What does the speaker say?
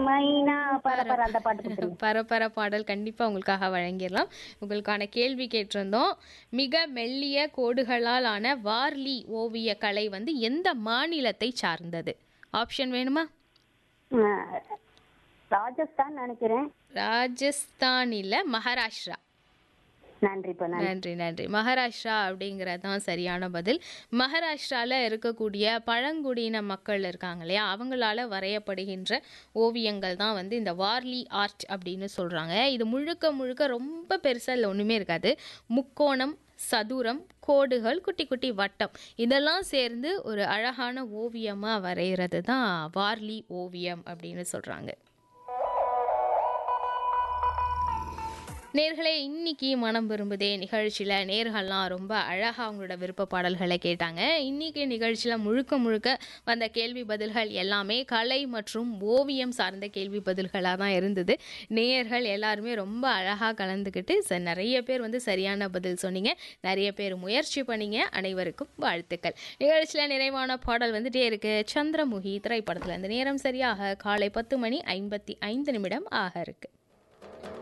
மைனா பர பர அந்த பாட்டு கொடுத்துருங்க பரபர பாடல் கண்டிப்பாக உங்களுக்காக வழங்கிடலாம் உங்களுக்கான கேள்வி கேட்டிருந்தோம் மிக மெல்லிய கோடுகளால் ஆன வார்லி ஓவிய கலை வந்து எந்த மாநிலத்தை சார்ந்தது ஆப்ஷன் வேணுமா அஹ், ராஜஸ்தான் நினைக்கிறேன் ராஜஸ்தான் இல்ல மகாராஷ்டிரா நன்றிப்பா நன்றி நன்றி நன்றி மகாராஷ்டிரா அப்படிங்கிறது தான் சரியான பதில் மகாராஷ்டிரால இருக்கக்கூடிய பழங்குடியின மக்கள் இருக்காங்க இல்லையா அவங்களால வரையப்படுகின்ற ஓவியங்கள் தான் வந்து இந்த வார்லி ஆர்ட் அப்படின்னு சொல்றாங்க இது முழுக்க முழுக்க ரொம்ப பெருசா இல்லை ஒண்ணுமே இருக்காது முக்கோணம் சதுரம் கோடுகள் குட்டி குட்டி வட்டம் இதெல்லாம் சேர்ந்து ஒரு அழகான ஓவியமா வரைகிறது தான் வார்லி ஓவியம் அப்படின்னு சொல்றாங்க நேர்களே இன்னைக்கு மனம் விரும்புதே நிகழ்ச்சியில் நேர்கள்லாம் ரொம்ப அழகாக அவங்களோட விருப்ப பாடல்களை கேட்டாங்க இன்னைக்கு நிகழ்ச்சியில் முழுக்க முழுக்க வந்த கேள்வி பதில்கள் எல்லாமே கலை மற்றும் ஓவியம் சார்ந்த கேள்வி பதில்களாக தான் இருந்தது நேயர்கள் எல்லாருமே ரொம்ப அழகாக கலந்துக்கிட்டு ச நிறைய பேர் வந்து சரியான பதில் சொன்னீங்க நிறைய பேர் முயற்சி பண்ணீங்க அனைவருக்கும் வாழ்த்துக்கள் நிகழ்ச்சியில் நிறைவான பாடல் வந்துட்டே இருக்கு சந்திரமுகி திரைப்படத்தில் இந்த நேரம் சரியாக காலை பத்து மணி ஐம்பத்தி ஐந்து நிமிடம் ஆக இருக்கு